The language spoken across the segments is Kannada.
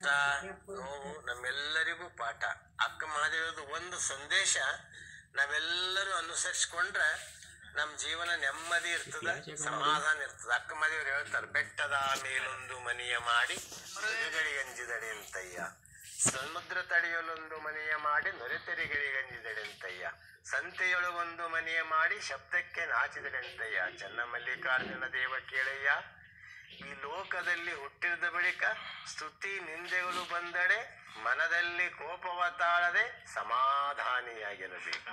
ನೋವು ನಮ್ಮೆಲ್ಲರಿಗೂ ಪಾಠ ಅಕ್ಕ ಮಹಾದೇವದ ಒಂದು ಸಂದೇಶ ನಾವೆಲ್ಲರೂ ಅನುಸರಿಸ್ಕೊಂಡ್ರೆ ನಮ್ಮ ಜೀವನ ನೆಮ್ಮದಿ ಇರ್ತದ ಸಮಾಧಾನ ಇರ್ತದ ಅಕ್ಕ ಮಹಾದೇವ್ರು ಹೇಳ್ತಾರೆ ಬೆಟ್ಟದ ಮೇಲೊಂದು ಮನೆಯ ಮಾಡಿ ನುರಿಗಳಿಗಂಜಿದಡೆ ಅಂತಯ್ಯ ಸಮುದ್ರ ತಡೆಯಲೊಂದು ಮನೆಯ ಮಾಡಿ ನುರೆತೆರಿಗಳಿಗಂಜಿದಡೆಂತಯ್ಯ ಸಂತೆಯೊಳಗೊಂದು ಮನೆಯ ಮಾಡಿ ಶಬ್ದಕ್ಕೆ ನಾಚಿದಡೆಂತಯ್ಯ ಚನ್ನ ಮಲ್ಲಿಕಾರ್ಜುನ ದೇವ ಕೇಳಯ್ಯ ಈ ಲೋಕದಲ್ಲಿ ಹುಟ್ಟಿದ ಬಳಿಕ ಸ್ತುತಿ ನಿಂದೆಗಳು ಬಂದಡೆ ಮನದಲ್ಲಿ ಕೋಪವ ತಾಳದೆ ಸಮಾಧಾನಿಯಾಗಿರಬೇಕು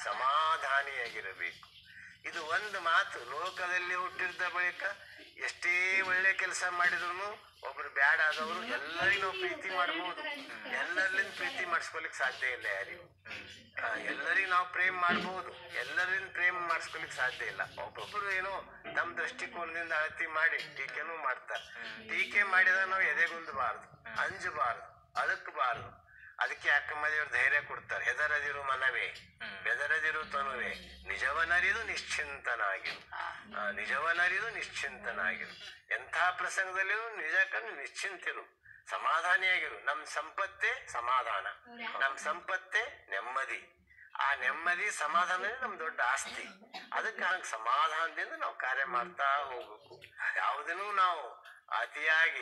ಸಮಾಧಾನಿಯಾಗಿರಬೇಕು ಇದು ಒಂದು ಮಾತು ಲೋಕದಲ್ಲಿ ಹುಟ್ಟಿದ ಬಳಿಕ ಎಷ್ಟೇ ಒಳ್ಳೆ ಕೆಲಸ ಮಾಡಿದ್ರು ಒಬ್ರು ಬ್ಯಾಡ್ ಆದವರು ಎಲ್ಲರಿಗೂ ನಾವು ಪ್ರೀತಿ ಮಾಡ್ಬೋದು ಎಲ್ಲರಿಂದ ಪ್ರೀತಿ ಮಾಡಿಸ್ಕೊಲಿಕ್ ಸಾಧ್ಯ ಇಲ್ಲ ಯಾರಿಗೂ ಆ, ಎಲ್ಲರಿಗೂ ನಾವು ಪ್ರೇಮ ಮಾಡ್ಬೋದು ಎಲ್ಲರಿಂದ ಪ್ರೇಮ ಮಾಡಿಸ್ಕೊಲಿಕ್ ಸಾಧ್ಯ ಇಲ್ಲ ಒಬ್ಬೊಬ್ರು ಏನೋ ತಮ್ಮ ದೃಷ್ಟಿಕೋನದಿಂದ ಅಳತಿ ಮಾಡಿ ಟೀಕೆನೂ ಮಾಡ್ತಾರೆ ಟೀಕೆ ಮಾಡಿದಾಗ ನಾವು ಎದೆಗುಂದಬಾರದು ಅಂಜಬಾರದು ಅಳಕಬಾರದು ಅದಕ್ಕೆ ಅಕ್ಕಮ್ಮದೇವ್ರು ಧೈರ್ಯ ಕೊಡ್ತಾರೆ ಹೆದರದಿರು ಮನವೇ ಬೆದರದಿರು ತನುವೆ ನಿಜವನರಿದು ನಿಶ್ಚಿಂತನಾಗಿರು ಆ, ನಿಜವನರಿದು ನಿಶ್ಚಿಂತನಾಗಿರು ಎಂಥ ಪ್ರಸಂಗದಲ್ಲಿಯೂ ನಿಜಕ್ಕನ್ನು ನಿಶ್ಚಿಂತಿರು ಸಮಾಧಾನಿಯಾಗಿರು ನಮ್ ಸಂಪತ್ತೇ ಸಮಾಧಾನ ನಮ್ ಸಂಪತ್ತೇ ನೆಮ್ಮದಿ ಆ ನೆಮ್ಮದಿ ಸಮಾಧಾನವೇ ನಮ್ ದೊಡ್ಡ ಆಸ್ತಿ ಅದಕ್ಕೆ ಹಂಗ ಸಮಾಧಾನದಿಂದ ನಾವು ಕಾರ್ಯ ಮಾಡ್ತಾ ಹೋಗ್ಬೇಕು ಯಾವುದನ್ನು ನಾವು ಅತಿಯಾಗಿ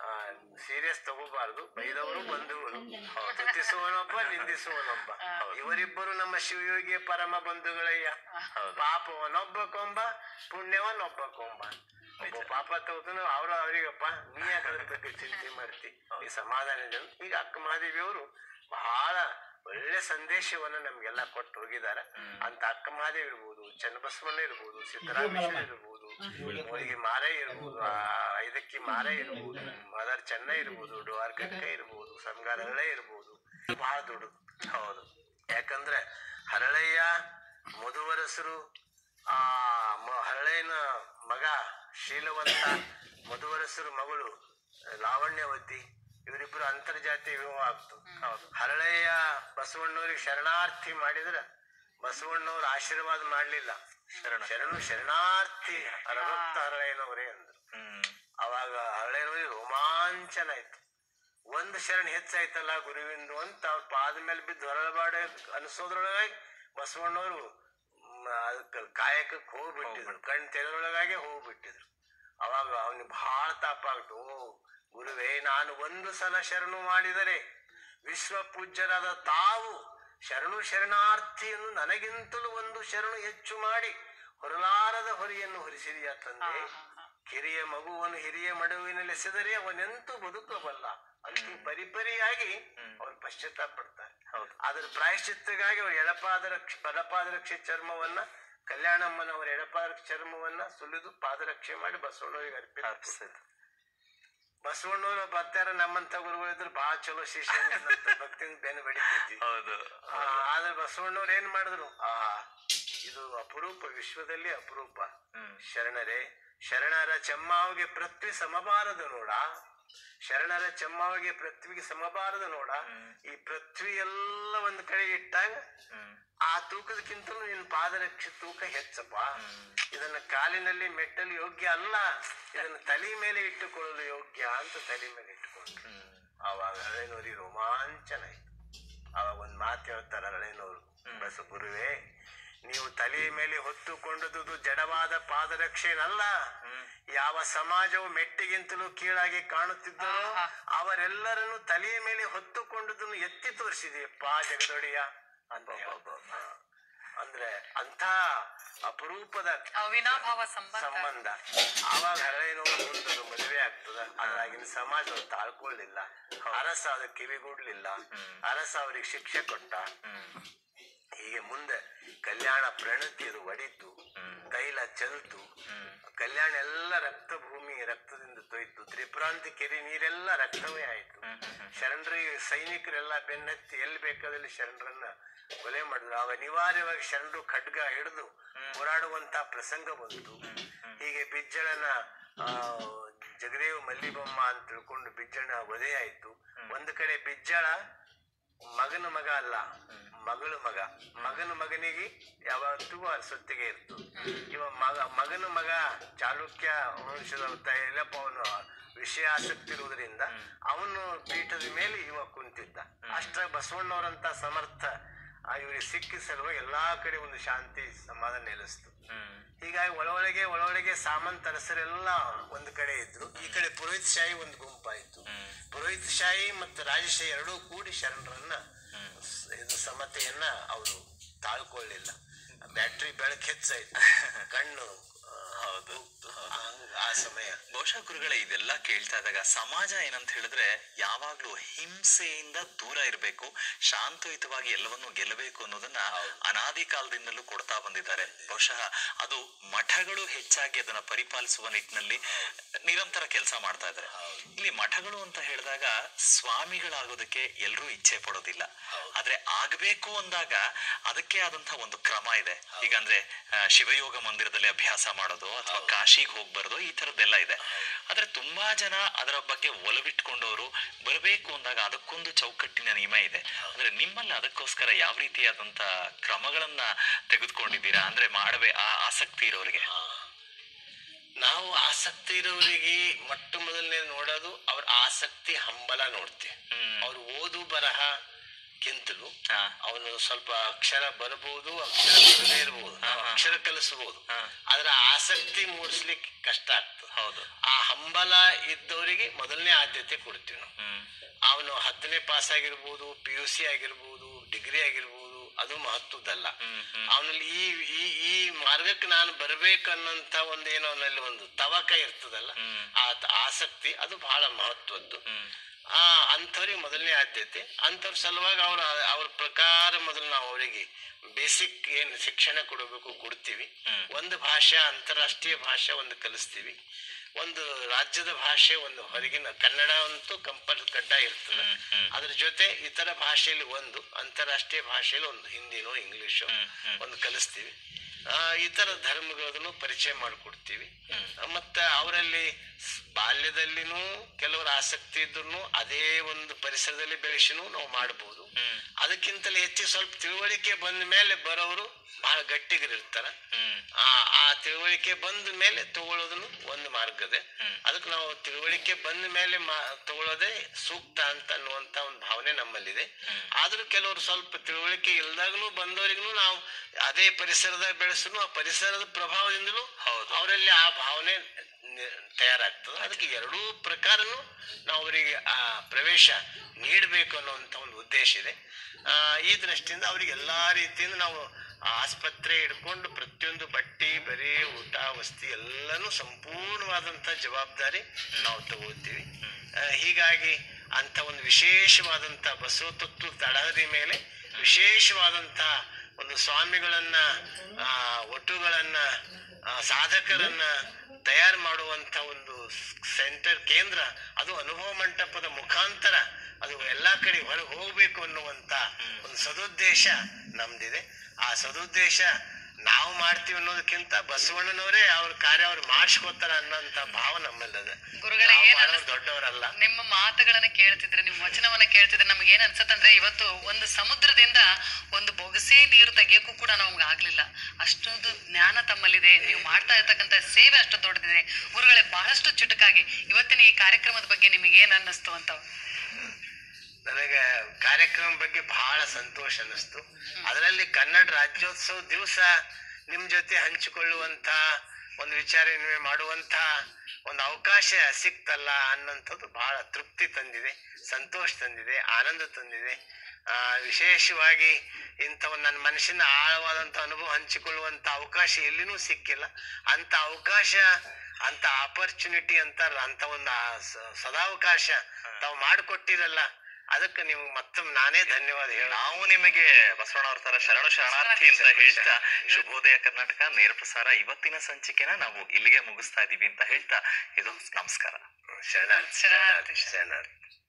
ಸೀರಿಯಸ್ ತಗೋಬಾರದು ಬೈದವರು ಬಂಧುಗಳು ಸ್ತುತಿಸುವನೊಬ್ಬ ನಿಂದಿಸುವನೊಬ್ಬ ಇವರಿಬ್ಬರು ನಮ್ಮ ಶಿವಯೋಗಿಯ ಪರಮ ಬಂಧುಗಳಯ್ಯ ಪಾಪವನೊಬ್ಬ ಕೊಂಬ ಪುಣ್ಯವನೊಬ್ಬ ಕೊಂಬ ಒಬ್ಬ ಪಾಪ ತಗೋತಾನೆ ಅವ್ರು ಅವ್ರಿಗಪ್ಪ ನೀ ಯಾಕೆ ಅದ್ರ ಬಗ್ಗೆ ಚಿಂತೆ ಮಾಡ್ತಿ ಈ ಸಮಾಧಾನ ಈಗ ಅಕ್ಕ ಮಹಾದೇವಿಯವರು ಬಹಳ ಒಳ್ಳೆ ಸಂದೇಶವನ್ನ ನಮ್ಗೆಲ್ಲ ಕೊಟ್ಟು ಹೋಗಿದ್ದಾರೆ ಅಂತ ಅಕ್ಕ ಮಹಾದೇವಿ ಇರ್ಬೋದು ಚನ್ನಬಸವಣ್ಣ ಇರ್ಬೋದು ಸಿದ್ದರಾಮೇಶ್ವರ ಇರ್ಬೋದು ಮೂಲಿಗೆ ಮಾರ ಇರ್ಬೋದು ಆ ಐದಕ್ಕಿ ಮಾರ ಇರ್ಬೋದು ಮದರ್ ಚೆನ್ನ ಇರ್ಬೋದು ಡ್ವಾರ್ಕಕ್ಕ ಇರ್ಬೋದು ಸಂಗಾರಗಳೇ ಇರ್ಬೋದು ಬಹಳ ದೊಡ್ಡದು ಹೌದು ಯಾಕಂದ್ರೆ ಹರಳಯ್ಯ ಮಧುವರಸರು ಆ ಮ- ಹರಳೆಯನ ಮಗ ಶೀಲವಂತ ಮಧುವರಸರು ಮಗಳು ಲಾವಣ್ಯವತಿ ಇವರಿಬ್ರು ಅಂತರ್ಜಾತಿ ವಿವಾಹ ಆಗ್ತು ಹರಳೆಯ ಬಸವಣ್ಣವ್ರಿಗೆ ಶರಣಾರ್ಥಿ ಮಾಡಿದ್ರ ಬಸವಣ್ಣವ್ರ ಆಶೀರ್ವಾದ ಮಾಡ್ಲಿಲ್ಲ ಶರಣು ಶರಣಾರ್ಥಿ ಹರಭಕ್ತ ಹರಳೆಯನವರೇ ಅಂದ್ರು ಅವಾಗ ಹರಳೆಯನವರಿಗೆ ರೋಮಾಂಚನ ಆಯ್ತು ಒಂದು ಶರಣ ಹೆಚ್ಚಾಯ್ತಲ್ಲ ಗುರುವಿಂದು ಅಂತ ಅವ್ರ ಪಾದ ಮೇಲೆ ಬಿದ್ದು ಹೊರಳಬಾಡ ಅನಿಸೋದ್ರೊಳಗಾಗಿ ಬಸವಣ್ಣವರು ಅದಕ್ಕೆ ಕಾಯಕಕ್ಕೆ ಹೋಗ್ಬಿಟ್ಟಿದ್ರು ಕಣ್ ತೆರೆದೊಳಗಾಗೆ ಹೋಗ್ಬಿಟ್ಟಿದ್ರು ಅವಾಗ ಅವನಿಗೆ ಬಹಳ ತಾಪ ಆಗ್ತು ಓ ಗುರುವೇ ನಾನು ಒಂದು ಸಲ ಶರಣು ಮಾಡಿದರೆ ವಿಶ್ವ ಪೂಜ್ಯರಾದ ತಾವು ಶರಣು ಶರಣಾರ್ಥಿಯನ್ನು ನನಗಿಂತಲೂ ಒಂದು ಶರಣು ಹೆಚ್ಚು ಮಾಡಿ ಹೊರಲಾರದ ಹೊರಿಯನ್ನು ಹೊರಿಸಿದೆಯ ತಂದೆ ಕಿರಿಯ ಮಗುವನ್ನು ಹಿರಿಯ ಮಡುವಿನಲ್ಲಿ ಎಸೆದರೆ ಅವನೆಂತೂ ಬದುಕಬಲ್ಲ ಅಂತ ಪರಿಪರಿಯಾಗಿ ಅವ್ರು ಪಶ್ಚಾತ್ತಾಪ ಪಡ್ತಾರೆ ಅದ್ರ ಪ್ರಾಯಶ್ಚಿತ್ತಗಾಗಿ ಅವ್ರ ಎಡಪಾದರಕ್ಷ ಬಲಪಾದರಕ್ಷೆ ಚರ್ಮವನ್ನ ಕಲ್ಯಾಣಮ್ಮನವರ ಎಡಪಾದರಕ್ಷೆ ಚರ್ಮವನ್ನ ಸುಲಿದು ಪಾದರಕ್ಷೆ ಮಾಡಿ ಬಸವಣ್ಣವರಿಗೆ ಅರ್ಪಿತ ಬಸವಣ್ಣವ್ರು ಬರ್ತಾರ ನಮ್ಮಂತ ಗುರುಗಳಿದ್ರು ಬಹಳ ಚಲೋ ಶಿಷ್ಯ ಭಕ್ತಿಯಿಂದ ಬೆನ್ನು ಬಡಿತಿದ್ವಿ ಹೌದು ಆ, ಆದ್ರೆ ಬಸವಣ್ಣವ್ರು ಏನ್ ಮಾಡಿದ್ರು ಆ ಇದು ಅಪರೂಪ ವಿಶ್ವದಲ್ಲಿ ಅಪರೂಪ ಶರಣರೇ ಶರಣರ ಚೆಮ್ಮಾವಿಗೆ ಪೃಥ್ವಿ ಸಮಬಾರದು ನೋಡ ಶರಣರ ಚೆಮ್ಮಾವಿಗೆ ಪೃಥ್ವಿಗೆ ಸಮಬಾರದು ನೋಡ ಈ ಪೃಥ್ವಿ ಎಲ್ಲ ಒಂದ್ ಕಡೆ ಇಟ್ಟಾಗ ಆ ತೂಕದಕ್ಕಿಂತಲೂ ನಿನ್ನ ಪಾದರಕ್ಷೆ ತೂಕ ಹೆಚ್ಚಪ್ಪ ಇದನ್ನ ಕಾಲಿನಲ್ಲಿ ಮೆಟ್ಟಲು ಯೋಗ್ಯ ಅಲ್ಲ ಇದನ್ನ ತಲೆ ಮೇಲೆ ಇಟ್ಟುಕೊಳ್ಳಲು ಯೋಗ್ಯ ಅಂತ ತಲೆ ಮೇಲೆ ಇಟ್ಟುಕೊಂಡ್ರು ಆವಾಗ ಹಳೆನೂರಿಗೆ ರೋಮಾಂಚನ ಆಯ್ತು ಆವಾಗ ಒಂದ್ ಮಾತು ಹೇಳ್ತಾರೆ ಹಳೆನೂರು ಬಸ ಗುರುವೇ ನೀವು ತಲೆಯ ಮೇಲೆ ಹೊತ್ತುಕೊಂಡದ್ದು ಜಡವಾದ ಪಾದರಕ್ಷೆನಲ್ಲ ಯಾವ ಸಮಾಜವು ಮೆಟ್ಟಿಗಿಂತಲೂ ಕೀಳಾಗಿ ಕಾಣುತ್ತಿದ್ದರೋ ಅವರೆಲ್ಲರನ್ನು ತಲೆಯ ಮೇಲೆ ಹೊತ್ತುಕೊಂಡದನ್ನು ಎತ್ತಿ ತೋರಿಸಿದೆಯಪ್ಪ ಜಗದೊಡೆಯ ಅಂತ ಹೇಳ್ತಾರೆ. ಅಂದ್ರೆ ಅಂಥ ಅಪರೂಪದ ಅವಿನಾಭಾವ ಸಂಬಂಧ ಸಂಬಂಧ ಆವಾಗ ಹಳೆಯನವರು ಮುಂದದು ಮದುವೆ ಆಗ್ತದ ಅದ್ರಾಗಿನ ಸಮಾಜ ಅವ್ರು ತಾಳ್ಕೊಳ್ಳಿಲ್ಲ ಅರಸ ಅದಕ್ಕೆ ಕಿವಿಗೂಡ್ಲಿಲ್ಲ ಅರಸ ಅವ್ರಿಗೆ ಶಿಕ್ಷೆ ಕೊಟ್ಟ ಹೀಗೆ ಮುಂದೆ ಕಲ್ಯಾಣ ಪ್ರಣತಿ ಅದು ಒಡಿತು ತೈಲ ಚೆಲ್ತು ಕಲ್ಯಾಣ ಎಲ್ಲ ರಕ್ತ ಭೂಮಿ ರಕ್ತದಿಂದ ತೊಯ್ತು ತ್ರಿಪ್ರಾಂತಿ ಕೆರೆ ನೀರೆಲ್ಲ ರಕ್ತವೇ ಆಯ್ತು ಶರಣರಿಗೆ ಸೈನಿಕರೆಲ್ಲ ಬೆನ್ನತ್ತಿ ಎಲ್ಲಿ ಬೇಕಾದಲ್ಲಿ ಶರಣರನ್ನ ಕೊಲೆ ಮಾಡಿದ್ರು ಆಗ ಅನಿವಾರ್ಯವಾಗಿ ಶರಣರು ಖಡ್ಗ ಹಿಡಿದು ಹೋರಾಡುವಂತ ಪ್ರಸಂಗ ಬಂತು ಹೀಗೆ ಬಿಜ್ಜಳನ ಆ ಜಗದೇವ್ ಮಲ್ಲಿಬಮ್ಮ ಅಂತ ತಿಳ್ಕೊಂಡು ಬಿಜ್ಜಳ ವಧೆ ಆಯ್ತು ಒಂದು ಕಡೆ ಬಿಜ್ಜಳ ಮಗನ ಮಗ ಅಲ್ಲ ಮಗಳು ಮಗ ಮಗನ ಮಗನಿಗೆ ಯಾವತ್ತಿಗೂ ಸೊತ್ತಿಗೆ ಇರ್ತು ಇವ ಮಗ ಮಗನ ಮಗ ಚಾಲುಕ್ಯ ವಂಶದ ಎಲ್ಲಪ್ಪ ಅವನು ವಿಷಯ ಆಸಕ್ತಿ ಇರುವುದರಿಂದ ಅವನು ಪೀಠದ ಕುಂತಿದ್ದ ಅಷ್ಟ ಬಸವಣ್ಣವರಂತ ಸಮರ್ಥ ಆ ಇವ್ರಿಗೆ ಸಿಕ್ಕಿದ ಸಲುವಾಗಿ ಎಲ್ಲಾ ಕಡೆ ಒಂದು ಶಾಂತಿ ಸಮಾಧಾನ ನೆಲೆಸ್ತು ಹ್ಮ್ ಹೀಗಾಗಿ ಒಳೊಳಗೆ ಒಳೊಳಗೆ ಸಾಮಂತ ಅರಸರೆಲ್ಲ ಒಂದು ಕಡೆ ಇದ್ರು ಈ ಕಡೆ ಪುರೋಹಿತ ಶಾಹಿ ಒಂದು ಗುಂಪಾಯಿತು ಹ್ಮ್ ಪುರೋಹಿತ ಶಾಹಿ ಮತ್ತು ರಾಜಶಾಹಿ ಎರಡೂ ಕೂಡಿ ಶರಣರನ್ನ ಸ- ಇದು ಸಮತೆಯನ್ನ ಅವರು ತಾಳ್ಕೊಳ್ಳಿಲ್ಲ ಬ್ಯಾಟ್ರಿ ಬೆಳಕು ಹೆಚ್ಚಾಯ್ತು ಕಣ್ಣು ಆ, ಹೌದು ಹಂಗ್- ಆ ಸಮಯ ಬಹುಶಃ ಗುರುಗಳೇ ಇದೆಲ್ಲ ಕೇಳ್ತಾ ಇದ್ದಾಗ ಸಮಾಜ ಏನಂತ ಹೇಳಿದ್ರೆ ಯಾವಾಗ್ಲೂ ಹಿಂಸೆಯಿಂದ ದೂರ ಇರಬೇಕು ಶಾಂತಯುತವಾಗಿ ಎಲ್ಲವನ್ನೂ ಗೆಲ್ಲಬೇಕು ಅನ್ನೋದನ್ನ ಅನಾದಿ ಕಾಲದಿಂದಲೂ ಕೊಡ್ತಾ ಬಂದಿದ್ದಾರೆ ಬಹುಶಃ ಅದು ಮಠಗಳು ಹೆಚ್ಚಾಗಿ ಅದನ್ನ ಪರಿಪಾಲಿಸುವ ನಿಟ್ಟಿನಲ್ಲಿ ನಿರಂತರ ಕೆಲಸ ಮಾಡ್ತಾ ಇದ್ದಾರೆ ಇಲ್ಲಿ ಮಠಗಳು ಅಂತ ಹೇಳಿದಾಗ ಸ್ವಾಮಿಗಳಾಗೋದಕ್ಕೆ ಎಲ್ಲರೂ ಇಚ್ಛೆ ಪಡೋದಿಲ್ಲ ಆದ್ರೆ ಆಗ್ಬೇಕು ಅಂದಾಗ ಅದಕ್ಕೆ ಆದಂತಹ ಒಂದು ಕ್ರಮ ಇದೆ ಈಗ ಅಂದ್ರೆ ಆ, ಶಿವಯೋಗ ಮಂದಿರದಲ್ಲಿ ಅಭ್ಯಾಸ ಮಾಡೋದು ಅಥವಾ ಕಾಶಿಗೆ ಹೋಗಿ ಬರೋದು ಈ ತರದ್ದೆಲ್ಲ ಇದೆ ಆದ್ರೆ ತುಂಬಾ ಜನ ಅದರ ಬಗ್ಗೆ ಒಲವಿಟ್ಕೊಂಡವರು ಬರಬೇಕು ಅಂದಾಗ ಅದಕ್ಕೊಂದು ಚೌಕಟ್ಟಿನ ನಿಯಮ ಇದೆ ಅಂದ್ರೆ ನಿಮ್ಮಲ್ಲಿ ಅದಕ್ಕೋಸ್ಕರ ಯಾವ ರೀತಿಯಾದಂತ ಕ್ರಮಗಳನ್ನ ತೆಗೆದುಕೊಂಡಿದ್ದೀರಾ ಅಂದ್ರೆ ಮಾಡಬೇ ಆ ಆಸಕ್ತಿ ಇರೋರಿಗೆ ನಾವು ಆಸಕ್ತಿ ಇರೋರಿಗೆ ಮೊಟ್ಟ ಮೊದಲನೇ ನೋಡೋದು ಅವ್ರ ಆಸಕ್ತಿ ಹಂಬಲ ನೋಡ್ತೇವೆ ಹ್ಮ್ ಅವ್ರು ಓದು ಬರಹಕ್ಕಿಂತಲೂ ಹಾ ಅವನು ಸ್ವಲ್ಪ ಅಕ್ಷರ ಬರಬಹುದು ಅಕ್ಷರ ಬರದೇ ಇರಬಹುದು ನಾವು ಹಾ, ಹಾ. ಅಕ್ಷರ ಕಲಿಸಬಹುದು ಹಾ. ಆದ್ರೆ ಆಸಕ್ತಿ ಮೂಡಿಸ್ಲಿಕ್ಕೆ ಕಷ್ಟ ಆಗ್ತದೆ ಹೌದು ಆ ಹಂಬಲ ಇದ್ದವರಿಗೆ ಮೊದಲನೇ ಆದ್ಯತೆ ಕೊಡ್ತೀವಿ ನಾವು ಹ್ಮ್ ಅವನು ಹತ್ತನೇ ಪಾಸ್ ಆಗಿರ್ಬೋದು ಪಿ ಯು ಸಿ ಆಗಿರ್ಬೋದು ಡಿಗ್ರಿ ಆಗಿರ್ಬೋದು ಅದು ಮಹತ್ವದಲ್ಲ ಹ್ಮ್ ಹ್ಮ್ ಅವನಲ್ಲಿ ಈ ಈ ಈ ಮಾರ್ಗಕ್ಕೆ ನಾನು ಬರ್ಬೇಕನ್ನಂತ ಒಂದೇನೋ ಅವನಲ್ಲಿ ಒಂದು ತವಕ ಇರ್ತದಲ್ಲ ಹ್ಮ್. ಆ ತ- ಆಸಕ್ತಿ ಅದು ಬಹಳ ಮಹತ್ವದ್ದು ಹ್ಮ್ ಆ ಅಂಥವ್ರಿಗೆ ಮೊದಲನೇ ಆದ್ಯತೆ ಅಂಥವ್ರ ಸಲುವಾಗಿ ಅವ್ರ ಅವ್ರ ಪ್ರಕಾರ ಮೊದಲು ನಾವು ಅವರಿಗೆ ಬೇಸಿಕ್ ಏನು ಶಿಕ್ಷಣ ಕೊಡಬೇಕು ಕೊಡ್ತೀವಿ ಹ್ಮ್. ಒಂದು ಭಾಷೆ ಅಂತಾರಾಷ್ಟ್ರೀಯ ಭಾಷೆ ಒಂದು ಕಲಿಸ್ತೀವಿ ಒಂದು ರಾಜ್ಯದ ಭಾಷೆ ಒಂದು ಹೊರಗಿನ ಕನ್ನಡ ಅಂತೂ ಕಂಪಲ್ ಕಡ್ಡಾಯ ಇರ್ತದೆ ಹ್ಮ್, ಹ್ಮ್. ಅದ್ರ ಜೊತೆ ಇತರ ಭಾಷೆಯಲ್ಲಿ ಒಂದು ಅಂತಾರಾಷ್ಟ್ರೀಯ ಭಾಷೆಯಲ್ಲಿ ಒಂದು ಹಿಂದಿನೋ ಇಂಗ್ಲಿಷೋ ಹ್ಮ್, ಹ್ಮ್. ಒಂದು ಕಲಿಸ್ತೀವಿ ಆ, ಇತರ ಧರ್ಮಗಳನ್ನು ಪರಿಚಯ ಮಾಡಿಕೊಡ್ತೀವಿ ಮತ್ತ ಅವರಲ್ಲಿ ಸ್- ಬಾಲ್ಯದಲ್ಲಿನೂ ಕೆಲವರ ಆಸಕ್ತಿ ಇದ್ರು ಅದೇ ಒಂದು ಪರಿಸರದಲ್ಲಿ ಬೆಳೆಸಿನೂ ನಾವು ಮಾಡಬಹುದು ಹ್ಮ್ ಅದಕ್ಕಿಂತಲೇ ಹೆಚ್ಚು ಸ್ವಲ್ಪ ತಿಳುವಳಿಕೆ ಬಂದ ಮೇಲೆ ಬರೋರು ಬಹಳ ಗಟ್ಟಿಗರಿರ್ತಾರ ಹ್ಮ್ ಆ ಆ ತಿಳುವಳಿಕೆ ಬಂದ ಮೇಲೆ ತಗೊಳ್ಳೋದನ್ನು ಒಂದು ಮಾರ್ಗದೆ ಹ್ಮ್. ಅದಕ್ಕೆ ನಾವು ತಿಳುವಳಿಕೆ ಬಂದ ಮೇಲೆ ಮಾ ತಗೊಳ್ಳೋದೇ ಸೂಕ್ತ ಅಂತ ಅನ್ನುವಂತ ಒಂದು ಭಾವನೆ ನಮ್ಮಲ್ಲಿದೆ ಆದ್ರೂ ಕೆಲವರು ಸ್ವಲ್ಪ ತಿಳುವಳಿಕೆ ಇಲ್ದಾಗನು ಬಂದವರಿಗೂ ನಾವು ಅದೇ ಪರಿಸರದಾಗ ಬೆಳೆಸನು ಆ ಪರಿಸರದ ಪ್ರಭಾವದಿಂದಲೂ ಹೌದು. ಅವರಲ್ಲಿ ಆ ಭಾವನೆ ನಿ- ತಯಾರಾಗ್ತದೆ ಅದಕ್ಕೆ ಎರಡೂ ಪ್ರಕಾರನು ನಾವು ಅವರಿಗೆ ಆ ಪ್ರವೇಶ ನೀಡಬೇಕು ಅನ್ನುವಂಥ ಒಂದು ಉದ್ದೇಶ ಇದೆ ಆ, ಈ ದೃಷ್ಟಿಯಿಂದ ಅವರಿಗೆ ಎಲ್ಲಾ ರೀತಿಯಿಂದ ನಾವು ಆಸ್ಪತ್ರೆ ಹಿಡ್ಕೊಂಡು ಪ್ರತಿಯೊಂದು ಬಟ್ಟಿ ಬರೀ ಊಟ ವಸ್ತಿ ಎಲ್ಲನೂ ಸಂಪೂರ್ಣವಾದಂಥ ಜವಾಬ್ದಾರಿ ನಾವು ತಗೋತೀವಿ ಆ, ಹೀಗಾಗಿ ಅಂತ ಒಂದು ವಿಶೇಷವಾದಂಥ ಬಸವ ತತ್ವ ತಳಹದಿ ಮೇಲೆ ವಿಶೇಷವಾದಂಥ ಒಂದು ಸ್ವಾಮಿಗಳನ್ನ ಆ, ಒಟ್ಟುಗಳನ್ನ ಆ, ಸಾಧಕರನ್ನ ತಯಾರು ಮಾಡುವಂತ ಒಂದು ಸೆಂಟರ್ ಕೇಂದ್ರ ಅದು ಅನುಭವ ಮಂಟಪದ ಮುಖಾಂತರ ಅದು ಎಲ್ಲಾ ಕಡೆ ಹೊರಗೆ ಹೋಗ್ಬೇಕು ಅನ್ನುವಂತ ಒಂದು ಸದುದ್ದೇಶ ನಮ್ದಿದೆ ಆ ಸದುದ್ದೇಶ ನಾವು ಮಾಡ್ತೀವಿ ಅನ್ನೋದಕ್ಕಿಂತ ಬಸವಣ್ಣನವರೇ ಅವ್ರ ಕಾರ್ಯ ಅವ್ರು ಮಾಡಿಸ್ಕೋತಾರ ಅನ್ನೋಂತ ಭಾವ ನಮ್ಮಲ್ಲದ ಗುರುಗಳೇ, ನಾವು ಏನ್ ಮಾಡೋರು ಅನ್ನಿಸ್ತು? ದೊಡ್ಡವರಲ್ಲ ನಿಮ್ಮ ಮಾತುಗಳನ್ನ ಕೇಳ್ತಿದ್ರೆ ನಿಮ್ಮ ವಚನವನ್ನ ಕೇಳ್ತಿದ್ರೆ ನಮ್ಗೆ ಏನ್ ಅನ್ಸತ್ತಂದ್ರೆ ಇವತ್ತು ಒಂದು ಸಮುದ್ರದಿಂದ ಒಂದು ಬೊಗಸೆ ನೀರು ತೆಗಿಯಕ್ಕೂ ಕೂಡ ನಮ್ಗೆ ಆಗ್ಲಿಲ್ಲ ಅಷ್ಟೊಂದು ಜ್ಞಾನ ತಮ್ಮಲ್ಲಿದೆ ನೀವು ಮಾಡ್ತಾ ಇರ್ತಕ್ಕಂಥ ಸೇವೆ ಅಷ್ಟು ದೊಡ್ಡದಿದೆ ಗುರುಗಳೇ ಬಹಳಷ್ಟು ಚುಟುಕಾಗಿ ಇವತ್ತಿನ ಈ ಕಾರ್ಯಕ್ರಮದ ಬಗ್ಗೆ ನಿಮಗೆ ಏನ್ ಅನ್ನಿಸ್ತು ಅಂತ ನನಗೆ ಕಾರ್ಯಕ್ರಮ ಬಗ್ಗೆ ಬಹಳ ಸಂತೋಷ ಅನ್ನಿಸ್ತು ಅದರಲ್ಲಿ ಕನ್ನಡ ರಾಜ್ಯೋತ್ಸವ ದಿವಸ ನಿಮ್ ಜೊತೆ ಹಂಚಿಕೊಳ್ಳುವಂತ ಒಂದು ವಿಚಾರ ವಿನಿಮಯ ಮಾಡುವಂತ ಒಂದು ಅವಕಾಶ ಸಿಕ್ತಲ್ಲ ಅನ್ನೋಂಥದ್ದು ಬಹಳ ತೃಪ್ತಿ ತಂದಿದೆ ಸಂತೋಷ ತಂದಿದೆ ಆನಂದ ತಂದಿದೆ ಆ ವಿಶೇಷವಾಗಿ ಇಂಥ ಒಂದು ನನ್ನ ಮನಸ್ಸಿನ ಆಳವಾದಂಥ ಅನುಭವ ಹಂಚಿಕೊಳ್ಳುವಂತ ಅವಕಾಶ ಎಲ್ಲಿನೂ ಸಿಕ್ಕಿಲ್ಲ ಅಂತ ಅವಕಾಶ ಅಂತ ಆಪರ್ಚುನಿಟಿ ಅಂತಾರಲ್ಲ ಅಂತ ಒಂದು ಆ ಸ- ಸದಾವಕಾಶ ತಾವು ಮಾಡಿಕೊಟ್ಟಿರಲ್ಲ ಅದಕ್ಕೆ ನೀವು ಮತ್ತೊಮ್ಮೆ ನಾನೇ ಧನ್ಯವಾದ ಹೇಳ ನಾವು ನಿಮಗೆ ಬಸವಣ್ಣವ್ರ ತರ ಶರಣು ಶರಣಾರ್ಥಿ ಅಂತ ಹೇಳ್ತಾ ಶುಭೋದಯ ಕರ್ನಾಟಕ ನೇರ ಪ್ರಸಾರ ಇವತ್ತಿನ ಸಂಚಿಕೆನ ನಾವು ಇಲ್ಲಿಗೆ ಮುಗಿಸ್ತಾ ಇದೀವಿ ಅಂತ ಹೇಳ್ತಾ ಇದು ನಮಸ್ಕಾರ ಶರಣಾರ್ಥಿ ಶರಣಾರ್ಥಿ. ಶರಣಾರ್ಥಿ